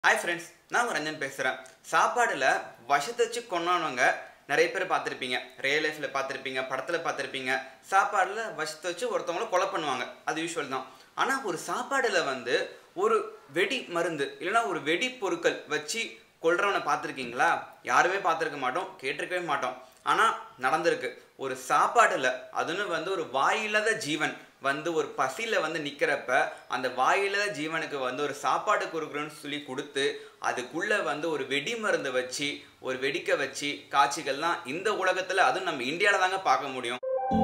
hi friends நான் உங்க ரஞ்சன் பேசுகிறேன் சாப்பாடில் விஷத்தை வச்சு கொண்டாடுவங்க நிறைய பேர் பார்த்துருப்பீங்க ரியல் லைஃப்பில் பார்த்துருப்பீங்க படத்தில் பார்த்துருப்பீங்க சாப்பாடில் விஷத்தை வச்சு ஒருத்தவங்கள கொலை பண்ணுவாங்க அது யூஸ்வல் தான் ஆனால் ஒரு சாப்பாடில் வந்து ஒரு வெடி மருந்து இல்லைன்னா ஒரு வெடி பொருட்கள் வச்சு கொல்றவனை பார்த்துருக்கீங்களா யாருமே பார்த்துருக்க மாட்டோம் கேட்டிருக்கவே மாட்டோம் ஆனால் நடந்திருக்கு ஒரு சாப்பாடில் அதுன்னு வந்து ஒரு வாயில்லாத ஜீவன் வந்து ஒரு பசியில் வந்து நிற்கிறப்ப அந்த வாயில்லாத ஜீவனுக்கு வந்து ஒரு சாப்பாடு கொடுக்குறோன்னு சொல்லி கொடுத்து அதுக்குள்ளே வந்து ஒரு வெடி மருந்து வச்சு ஒரு வெடிக்க வச்சு காட்சிகள்லாம் இந்த உலகத்தில் அதுவும் நம்ம இந்தியாவில் தாங்க பார்க்க முடியும்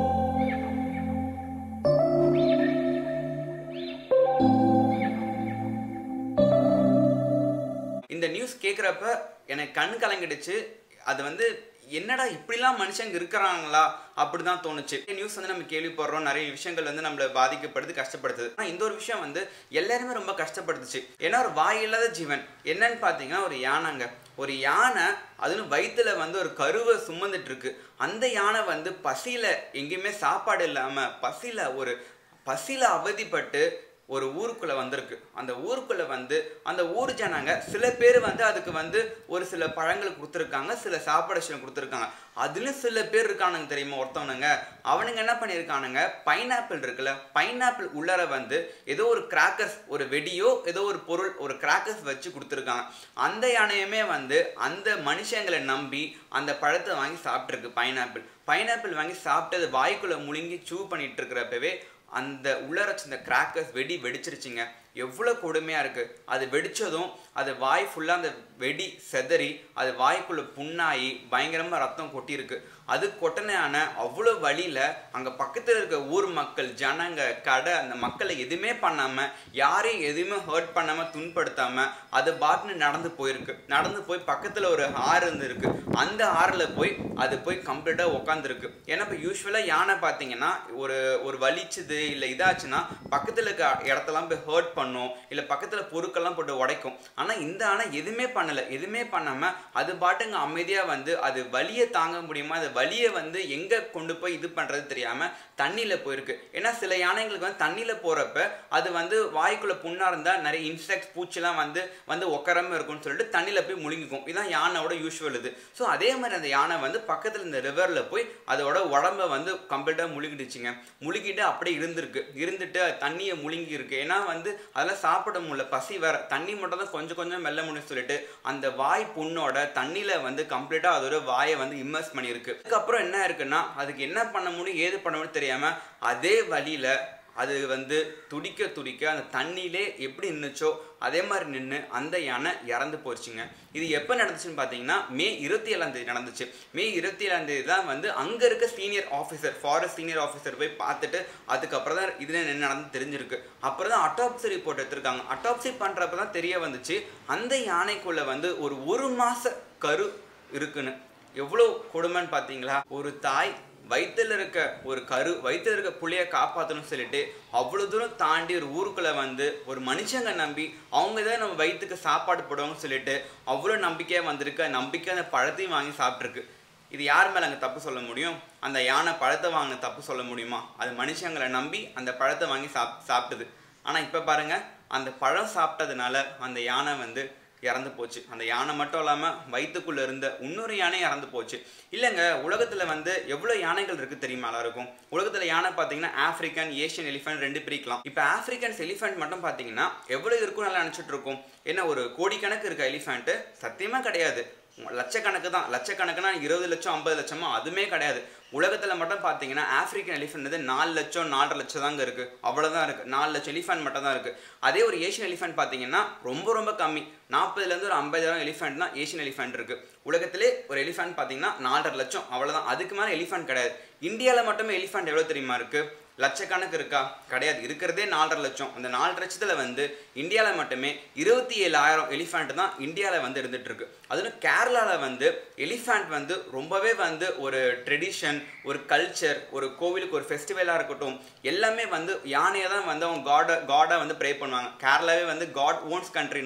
இந்த நியூஸ் கேட்குறப்ப எனக்கு கண் கலங்கிடுச்சு அது வந்து என்னடா இப்படிலாம் மனுஷங்க இருக்கிறாங்களா அப்படிதான் தோணுச்சு நியூஸ் வந்து நம்ம கேள்விப்படுறோம் நிறைய விஷயங்கள் வந்து நம்மளை பாதிக்கப்படுது கஷ்டப்படுத்துது ஆனால் இந்த ஒரு விஷயம் வந்து எல்லாருமே ரொம்ப கஷ்டப்படுத்துச்சு ஏன்னா ஒரு வாயில்லாத ஜீவன் என்னன்னு பார்த்தீங்கன்னா ஒரு யானைங்க ஒரு யானை அதுவும் வயிற்றுல வந்து ஒரு கருவை சுமந்துட்டு இருக்கு அந்த யானை வந்து பசியில் எங்கேயுமே சாப்பாடு இல்லாமல் பசியில் ஒரு பசியில் அவதிப்பட்டு ஒரு ஊருக்குள்ளே வந்திருக்கு அந்த ஊருக்குள்ளே வந்து அந்த ஊர் ஜனங்க சில பேர் வந்து அதுக்கு வந்து ஒரு சில பழங்கள் கொடுத்துருக்காங்க சில சாப்பாடு விஷயம் கொடுத்துருக்காங்க அதுலேயும் சில பேர் இருக்கானுங்க தெரியுமா ஒருத்தவனுங்க அவனுங்க என்ன பண்ணியிருக்கானுங்க பைனாப்பிள் இருக்குல்ல பைனாப்பிள் உள்ளர வந்து ஏதோ ஒரு கிராக்கர்ஸ் ஒரு வெடியோ ஏதோ ஒரு பொருள் ஒரு கிராக்கர்ஸ் வச்சு கொடுத்துருக்காங்க அந்த யானையுமே வந்து அந்த மனுஷங்களை நம்பி அந்த பழத்தை வாங்கி சாப்பிட்ருக்கு பைனாப்பிள் பைனாப்பிள் வாங்கி சாப்பிட்டு அது வாய்க்குள்ளே முழுங்கி சூ பண்ணிட்டு இருக்கிறப்பவே அந்த உள்ளர இந்த கிராக்கர்ஸ் வெடி வெடிச்சிருச்சுங்க எவ்வளோ கொடுமையாக இருக்குது அது வெடித்ததும் அது வாய் ஃபுல்லாக அந்த வெடி செதறி அது வாய்க்குள்ளே புண்ணாகி பயங்கரமாக ரத்தம் கொட்டியிருக்கு அது கொட்டனையான அவ்வளோ வழியில் அங்கே பக்கத்தில் இருக்க ஊர் மக்கள் ஜனங்க கடை அந்த மக்களை எதுவுமே பண்ணாமல் யாரையும் எதுவுமே ஹர்ட் பண்ணாமல் துன்படுத்தாமல் அது பாட்டுன்னு நடந்து போயிருக்கு நடந்து போய் பக்கத்தில் ஒரு ஆறு இருந்திருக்கு அந்த ஆறில் போய் அது போய் கம்ப்ளீட்டாக உட்காந்துருக்கு ஏன்னா இப்போ யூஸ்வலாக யானை பார்த்தீங்கன்னா ஒரு ஒரு வலிச்சுது இல்லை இதாச்சுன்னா பக்கத்தில் இருக்க இடத்தெல்லாம் போய் ஹர்ட் பண்ணும் இல்லை பக்கத்தில் பொருட்கள்லாம் போட்டு உடைக்கும் ஆனால் இந்த ஆனை எதுவுமே பண்ணலை எதுவுமே பண்ணாமல் அது பாட்டுங்க அமைதியாக வந்து அது வலியை தாங்க முடியுமா அது வலியை வந்து எங்கே கொண்டு போய் இது பண்ணுறது தெரியாமல் தண்ணியில் போயிருக்கு ஏன்னா சில யானைங்களுக்கு வந்து தண்ணியில் போகிறப்ப அது வந்து வாய்க்குள்ளே புண்ணாக இருந்தால் நிறைய இன்செக்ட்ஸ் பூச்சிலாம் வந்து வந்து உக்கரமாக இருக்கும்னு சொல்லிட்டு தண்ணியில் போய் முழுங்கிக்கும் இதுதான் யானையோட யூஸ்வல் இது ஸோ அதே மாதிரி அந்த யானை வந்து பக்கத்தில் இந்த ரிவரில் போய் அதோட உடம்ப வந்து கம்ப்ளீட்டாக முழுகிடுச்சுங்க முழுகிட்டு அப்படியே இருந்திருக்கு இருந்துட்டு தண்ணியை முழுங்கி இருக்கு ஏன்னா வந்து அதெல்லாம் சாப்பிட முடியல பசி வேற தண்ணி மட்டும் தான் கொஞ்சம் கொஞ்சம் மெல்ல முடியும்னு சொல்லிட்டு அந்த வாய் புண்ணோட தண்ணியில் வந்து கம்ப்ளீட்டாக அதோட வாயை வந்து இம்மர்ஸ் பண்ணியிருக்கு அதுக்கப்புறம் என்ன இருக்குன்னா அதுக்கு என்ன பண்ண முடியும் ஏது பண்ண முடியும் தெரியாமல் அதே வழியில் அது வந்து துடிக்க துடிக்க அந்த தண்ணியிலே எப்படி நின்றுச்சோ அதே மாதிரி நின்று அந்த யானை இறந்து போச்சுங்க இது எப்போ நடந்துச்சுன்னு பார்த்தீங்கன்னா மே இருபத்தி ஏழாம் தேதி நடந்துச்சு மே இருபத்தி ஏழாம் தேதி தான் வந்து அங்கே இருக்க senior officer forest senior officer போய் பார்த்துட்டு அதுக்கப்புறம் தான் இதில் என்ன நடந்து தெரிஞ்சிருக்கு அப்புறம் தான் அட்டாப்சி ரிப்போர்ட் எடுத்திருக்காங்க அட்டாப்சி பண்ணுறப்ப தான் தெரிய வந்துச்சு அந்த யானைக்குள்ளே வந்து ஒரு ஒரு மாத கரு இருக்குன்னு எவ்வளோ கொடுமைன்னு பார்த்தீங்களா ஒரு தாய் வயிற்றில் இருக்க ஒரு கரு வயிற்றில் இருக்க புள்ளைய காப்பாற்றணும்னு சொல்லிட்டு அவ்வளோ தூரம் தாண்டி ஒரு ஊருக்குள்ளே வந்து ஒரு மனுஷங்க நம்பி அவங்க தான் நம்ம வயிற்றுக்கு சாப்பாடு போடுவாங்கன்னு சொல்லிட்டு அவ்வளோ நம்பிக்கையாக வந்திருக்கு நம்பிக்கை அந்த பழத்தையும் வாங்கி சாப்பிட்ருக்கு இது யார் மேலே அங்கே தப்பு சொல்ல முடியும் அந்த யானை பழத்தை வாங்கின தப்பு சொல்ல முடியுமா அது மனுஷங்களை நம்பி அந்த பழத்தை வாங்கி சாப் சாப்பிட்டது ஆனால் இப்போ பாருங்கள் அந்த பழம் சாப்பிட்டதுனால அந்த யானை வந்து இறந்து போச்சு அந்த யானை மட்டும் இல்லாமல் வயிற்றுக்குள்ளே இருந்த இன்னொரு யானை இறந்து போச்சு இல்லைங்க உலகத்தில் வந்து எவ்வளோ யானைகள் இருக்குது தெரியுமா எல்லாருக்கும் உலகத்தில் யானை பார்த்தீங்கன்னா ஆஃப்ரிக்கன் ஏஷியன் எலிஃபென்ட் ரெண்டு பிரிக்கலாம் இப்போ ஆஃப்ரிக்கன்ஸ் எலிஃபென்ட் மட்டும் பார்த்தீங்கன்னா எவ்வளோ இருக்கும் நல்லா நினச்சிட்டு இருக்கோம் என்ன ஒரு கோடிக்கணக்கு இருக்க எலிஃபென்ட்டு சத்தியமாக கிடையாது லட்சக்கணக்கு தான் லட்சக்கணக்குனா இருபது லட்சம் ஐம்பது லட்சமா அதுவுமே கிடையாது உலகத்தில் மட்டும் பார்த்தீங்கன்னா ஆஃப்ரிக்கன் எலிஃபென்ட் வந்து நாலு லட்சம் நாலரை லட்சம் தாங்க இருக்குது அவ்வளோதான் இருக்குது நாலு லட்சம் எலிஃபென்ட் மட்டும் தான் இருக்குது அதே ஒரு ஏஷியன் எலிஃபென்ட் பார்த்தீங்கன்னா ரொம்ப ரொம்ப கம்மி நாற்பதுலேருந்து ஒரு ஐம்பதாயிரம் எலிஃபென்ட் தான் ஏஷியன் எலிஃபென்ட் இருக்குது உலகத்திலே ஒரு எலிஃபென்ட் பார்த்தீங்கன்னா நாலரை லட்சம் அவ்வளோதான் அதுக்கு மேலே எலிஃபென்ட் கிடையாது இந்தியாவில் மட்டுமே எலிஃபென்ட் எவ்வளோ தெரியுமா இருக்குது லட்சக்கணக்கு இருக்கா கிடையாது இருக்கிறதே நாலரை லட்சம் அந்த நாலரை லட்சத்தில் வந்து இந்தியாவில் மட்டுமே இருபத்தி ஏழாயிரம் எலிஃபெண்ட் தான் இந்தியாவில் வந்து இருந்துட்டு இருக்கு அதுவும் கேரளாவில் வந்து எலிஃபெண்ட் வந்து ரொம்பவே வந்து ஒரு ட்ரெடிஷன் ஒரு கல்ச்சர் ஒரு கோவிலுக்கு ஒரு ஃபெஸ்டிவலாக இருக்கட்டும் எல்லாமே வந்து யானையை தான் வந்து அவங்க காடை காடை வந்து ப்ரே பண்ணுவாங்க கேரளாவே வந்து காட் ஓன்ஸ் கண்ட்ரின்வாங்க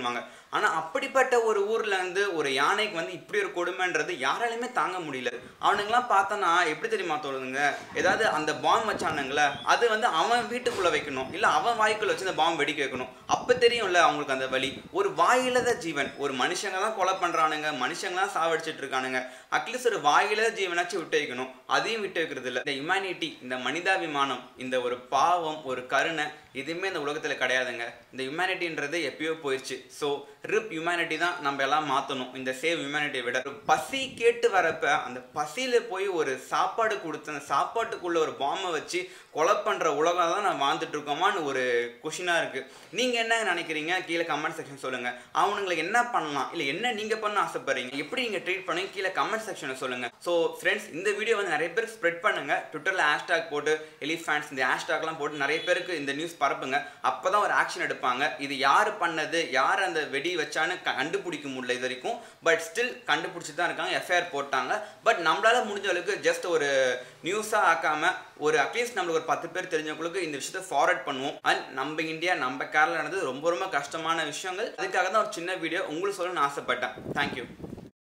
ஆனால் அப்படிப்பட்ட ஒரு ஊர்ல இருந்து ஒரு யானைக்கு வந்து இப்படி ஒரு கொடுமைன்றது யாராலையுமே தாங்க முடியல அவனுங்களாம் பார்த்தோன்னா எப்படி தெரியுமா தோணுதுங்க ஏதாவது அந்த பாம்பு வச்சானுங்களே அது வந்து அவன் வீட்டுக்குள்ள வைக்கணும் இல்லை அவன் வாய்க்குள்ள வச்சு அந்த பாம்பு வெடிக்க வைக்கணும் அப்போ தெரியும்ல அவங்களுக்கு அந்த வழி ஒரு வாயிலத ஜீவன் ஒரு மனுஷங்க தான் கொலை பண்றானுங்க மனுஷங்க தான் சாவடிச்சிட்டு இருக்கானுங்க அட்லீஸ்ட் ஒரு வாயிலத ஜீவனாச்சும் விட்டு வைக்கணும் அதையும் விட்டு வைக்கிறது இல்லை இந்த ஹியூமனிட்டி இந்த மனிதாபிமானம் இந்த ஒரு பாவம் ஒரு கருணை எதுவுமே இந்த உலகத்தில் கிடையாதுங்க இந்த ஹியூமனிட்டின்றது எப்பயோ போயிடுச்சு ஸோ ரிப் ஹியூமனிட்டி தான் நம்ம எல்லாம் மாற்றணும் இந்த சேவ் ஹியூமனிட்டியை விட ஒரு பசி கேட்டு வரப்ப அந்த பசியில் போய் ஒரு சாப்பாடு கொடுத்து அந்த சாப்பாட்டுக்குள்ள ஒரு பாம்பை வச்சு கொலை பண்ணுற உலகம் தான் நான் வாழ்ந்துட்டு இருக்கோமான்னு ஒரு கொஷினாக இருக்குது நீங்கள் என்ன நினைக்கிறீங்க கீழே கமெண்ட் செக்ஷன் சொல்லுங்கள் அவனுங்களுக்கு என்ன பண்ணலாம் இல்லை என்ன நீங்கள் பண்ண ஆசைப்படுறீங்க எப்படி நீங்கள் ட்ரீட் பண்ணுங்க கீழே கமெண்ட் செக்ஷனில் சொல்லுங்கள் ஸோ ஃப்ரெண்ட்ஸ் இந்த வீடியோ வந்து நிறைய பேருக்கு ஸ்ப்ரெட் பண்ணுங்கள் ட்விட்டரில் ஹேஷ்டாக் போட்டு எலிஃபேண்ட்ஸ் இந்த ஹேஷ்டாக்லாம் போட்டு நிறைய பேருக்கு இந்த நியூஸ் பரப்புங்க அப்போ தான் ஒரு ஆக்ஷன் எடுப்பாங்க இது யார் பண்ணது யார் அந்த வெடி வச்சான்னு க- கண்டுபிடிக்க முடியல இது வரைக்கும் பட் ஸ்டில் கண்டுபிடிச்சி தான் இருக்காங்க எஃப்ஐஆர் போட்டாங்க பட் நம்மளால முடிஞ்ச அளவுக்கு ஜஸ்ட் ஒரு நியூஸாக ஆக்காம ஒரு அட்லீஸ்ட் நம்மளுக்கு ஒரு பத்து பேர் தெரிஞ்சவங்களுக்கு இந்த விஷயத்தை ஃபார்வர்ட் பண்ணுவோம் அண்ட் நம்ம இந்தியா நம்ம கேரளா நடந்தது ரொம்ப ரொம்ப கஷ்டமான விஷயங்கள் அதுக்காக தான் ஒரு சின்ன வீடியோ உங்களுக்கு சொல்லணும்னு ஆசைப்பட்டேன் தேங்க்யூ